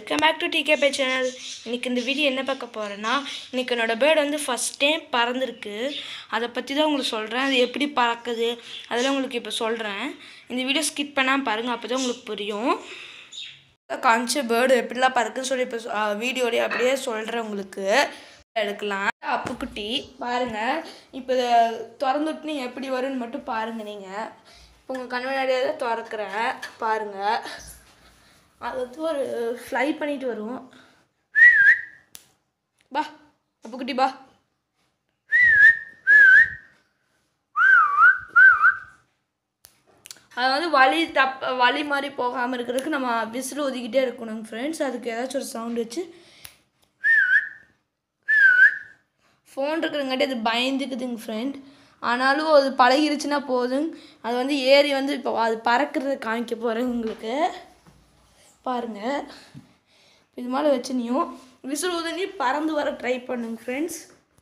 welcome back to டிகேபே channel இன்னைக்கு இந்த வீடியோ என்ன பார்க்க போகிறேன்னா இன்னைக்கு என்னோட பேர்டு வந்து ஃபஸ்ட் டைம் பறந்துருக்கு அதை பற்றி தான் உங்களுக்கு சொல்கிறேன் அது எப்படி பறக்குது அதெல்லாம் உங்களுக்கு இப்போ சொல்கிறேன் இந்த வீடியோ ஸ்கிப் பண்ணாமல் பாருங்கள் அப்போ தான் உங்களுக்கு புரியும் காமிச்ச பேர்டு எப்படிலாம் பறக்குன்னு சொல்லி இப்போ வீடியோடய அப்படியே சொல்கிறேன் உங்களுக்கு எடுக்கலாம் அப்புக்குட்டி பாருங்கள் இப்போ இதை திறந்துட்டு நீ எப்படி வரும்னு மட்டும் பாருங்கள் நீங்கள் இப்போ உங்கள் கண் முன்னாடியே தான் திறக்கிறேன் பாருங்கள் அது வந்து ஒரு ஃப்ளை பண்ணிட்டு வரும் பா அப்புக்குட்டி பா அது வந்து வலி தப் வலி மாதிரி போகாமல் இருக்கிறதுக்கு நம்ம விசில் ஊதிக்கிட்டே இருக்கணும் ஃப்ரெண்ட்ஸ் அதுக்கு ஏதாச்சும் ஒரு சவுண்ட் வச்சு ஃபோன் இருக்கிறங்காட்டி அது பயந்துக்குதுங்க ஃப்ரெண்ட் ஆனாலும் அது பழகிருச்சுன்னா போதும் அது வந்து ஏறி வந்து இப்போ அது பறக்கிறத காமிக்க போகிறேன் உங்களுக்கு பாருங்க இது மாதிரி வச்சு நீயும் விசில் ஊதனி பறந்து வர ட்ரை பண்ணுங்க ஃப்ரெண்ட்ஸ்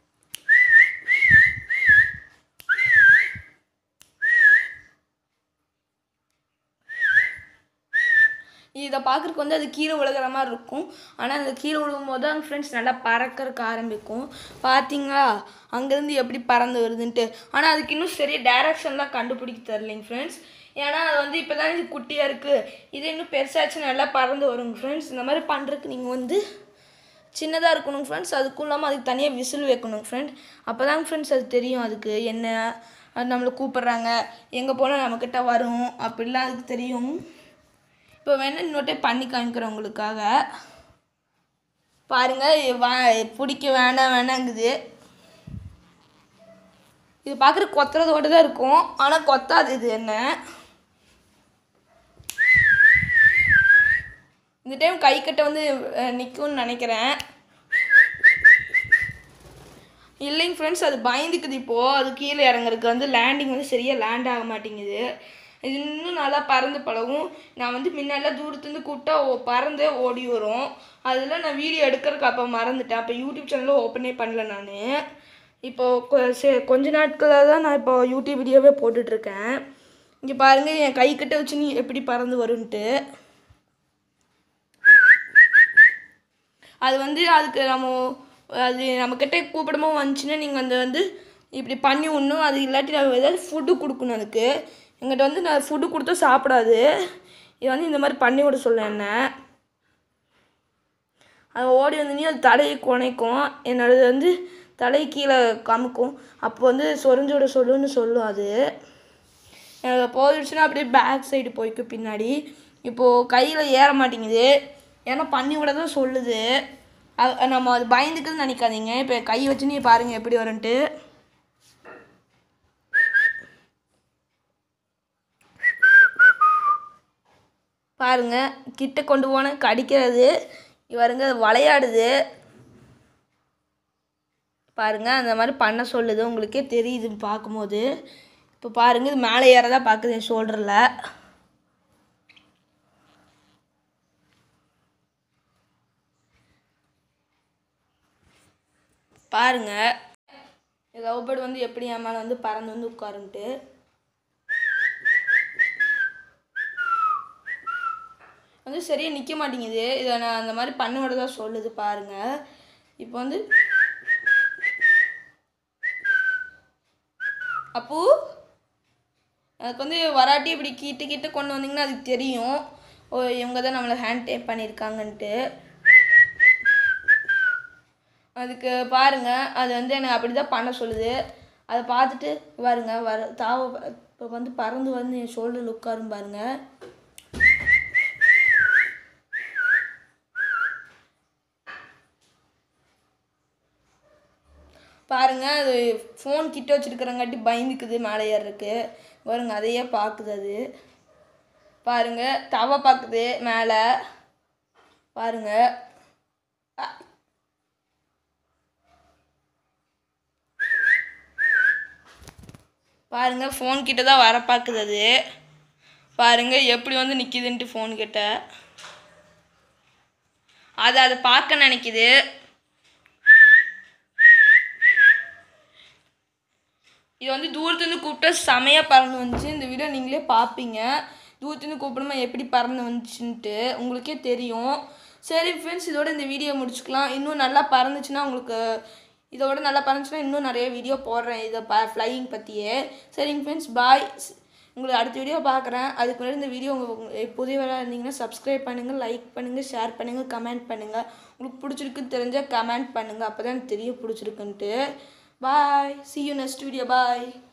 இதை பார்க்குறக்கு வந்து அது கீழே விழுகிற மாதிரி இருக்கும் ஆனால் அந்த கீழே விழுகும் போது தான் ஃப்ரெண்ட்ஸ் நல்லா பறக்கறக்கு ஆரம்பிக்கும் பார்த்தீங்களா அங்கேருந்து எப்படி பறந்து வருதுன்ட்டு ஆனால் அதுக்கு இன்னும் சரி டைரக்ஷன்லாம் கண்டுபிடிக்க தரலைங்க ஃப்ரெண்ட்ஸ் ஏன்னா அது வந்து இப்போ தான் இது குட்டியாக இருக்குது இது இன்னும் பெருசாச்சு நல்லா பறந்து வருங்க ஃப்ரெண்ட்ஸ் இந்த மாதிரி பண்ணுறதுக்கு நீங்கள் வந்து சின்னதாக இருக்கணும் ஃப்ரெண்ட்ஸ் அதுக்கும் இல்லாமல் அதுக்கு தனியாக விசில் வைக்கணும் ஃப்ரெண்ட் அப்போ தாங்க ஃப்ரெண்ட்ஸ் அது தெரியும் அதுக்கு என்ன அது நம்மளை கூப்பிட்றாங்க எங்கே போனால் நம்மக்கிட்ட வரும் அப்படிலாம் அதுக்கு தெரியும் இப்போ வேணா இன்னொரு டைம் பண்ணி காமிக்கிறேன் உங்களுக்காக பாருங்க இது வா பிடிக்க வேண்டாம் வேணாங்குது இது பார்க்குற கொத்துறதோட தான் இருக்கும் ஆனால் கொத்தாது இது என்ன இந்த டைம் கை கட்ட வந்து நிற்கும்னு நினைக்கிறேன் இல்லைங்க ஃப்ரெண்ட்ஸ் அது பயந்துக்குது இப்போது அது கீழே இறங்குறதுக்கு வந்து லேண்டிங் வந்து சரியாக லேண்ட் ஆக மாட்டேங்குது இது இன்னும் நல்லா பறந்து பழகும் நான் வந்து முன்னெல்லாம் தூரத்துலேருந்து கூப்பிட்டா ஓ பறந்தே ஓடி வரும் அதில் நான் வீடியோ எடுக்கிறதுக்கு அப்போ மறந்துட்டேன் அப்போ யூடியூப் சேனலும் ஓப்பனே பண்ணல நான் இப்போது சே கொஞ்ச நாட்களாக தான் நான் இப்போ யூடியூப் வீடியோவே போட்டுட்ருக்கேன் இங்கே பாருங்கள் என் கை கிட்ட வச்சு நீ எப்படி பறந்து வரும்ன்ட்டு அது வந்து அதுக்கு நம்ம அது நம்மக்கிட்ட கூப்பிடமோ வந்துச்சுன்னா நீங்கள் அந்த வந்து இப்படி பண்ணி விடணும் அது இல்லாட்டி நம்ம ஏதாவது ஃபுட்டு கொடுக்கணும் அதுக்கு எங்கிட்ட வந்து நான் ஃபுட்டு கொடுத்தா சாப்பிடாது இது வந்து இந்த மாதிரி பண்ணி விட சொல்ல என்ன அது ஓடி வந்து அது தலையை குனைக்கும் என்னோடது வந்து தலை கீழே கமுக்கும் அப்போ வந்து சொரிஞ்சு விட சொல்லுன்னு சொல்லும் அது எனக்கு போயிடுச்சுன்னா அப்படியே பேக் சைடு போய்க்கும் பின்னாடி இப்போது கையில் ஏற மாட்டேங்குது ஏன்னா பண்ணி விட தான் சொல்லுது அது நம்ம அது பயந்துக்குதுன்னு நினைக்காதீங்க இப்போ கை வச்சு நீ பாருங்கள் எப்படி வரும்ன்ட்டு பாருங்க கிட்ட கொண்டு போன கடிக்கிறது இவருங்க விளையாடுது பாருங்க அந்த மாதிரி பண்ண சொல்லுது உங்களுக்கே தெரியுது பார்க்கும்போது இப்போ பாருங்க இது மேலே ஏறதா பார்க்குது என் ஷோல்டரில் பாருங்க லவ் பேர்டு வந்து எப்படி என் மேலே வந்து பறந்து வந்து உட்காருன்ட்டு வந்து சரியாக நிற்க மாட்டேங்குது இதை நான் அந்த மாதிரி பண்ண விட தான் சொல்லுது பாருங்க இப்போ வந்து அப்போ எனக்கு வந்து வராட்டி இப்படி கிட்ட கிட்ட கொண்டு வந்தீங்கன்னா அதுக்கு தெரியும் ஓ இவங்க தான் நம்மளை ஹேண்ட் டேப் பண்ணியிருக்காங்கன்ட்டு அதுக்கு பாருங்க அது வந்து எனக்கு அப்படி தான் பண்ண சொல்லுது அதை பார்த்துட்டு பாருங்க வர தாவ இப்போ வந்து பறந்து வந்து என் ஷோல்டரில் உட்காரும் பாருங்க பாருங்க அது ஃபோன் கிட்ட வச்சுருக்கிறங்காட்டி பயந்துக்குது மேலே ஏறதுக்கு பாருங்க அதையே பார்க்குது அது பாருங்க தவ பார்க்குது மேலே பாருங்க பாருங்க ஃபோன் கிட்ட தான் வர பார்க்குது அது பாருங்க எப்படி வந்து நிற்கிதுன்ட்டு ஃபோன் கிட்ட அது அதை பார்க்க நினைக்குது இது வந்து தூரத்துலேருந்து கூப்பிட்டா செமையாக பறந்து வந்துச்சு இந்த வீடியோ நீங்களே பார்ப்பீங்க தூரத்துலேருந்து கூப்பிடுமா எப்படி பறந்து வந்துச்சுன்ட்டு உங்களுக்கே தெரியும் சரி ஃப்ரெண்ட்ஸ் இதோட இந்த வீடியோ முடிச்சுக்கலாம் இன்னும் நல்லா பறந்துச்சுன்னா உங்களுக்கு இதோட நல்லா பறந்துச்சுன்னா இன்னும் நிறைய வீடியோ போடுறேன் இதை ப ஃப்ளையிங் பற்றியே சரிங்க ஃப்ரெண்ட்ஸ் பாய் உங்களுக்கு அடுத்த வீடியோ பார்க்குறேன் அதுக்கு முன்னாடி இந்த வீடியோ உங்கள் புதியவராக இருந்தீங்கன்னா சப்ஸ்கிரைப் பண்ணுங்கள் லைக் பண்ணுங்கள் ஷேர் பண்ணுங்கள் கமெண்ட் பண்ணுங்கள் உங்களுக்கு பிடிச்சிருக்குன்னு தெரிஞ்சால் கமெண்ட் பண்ணுங்கள் அப்போ தான் எனக்கு தெரியும் பிடிச்சிருக்குன்ட்டு பாய் see you next video bye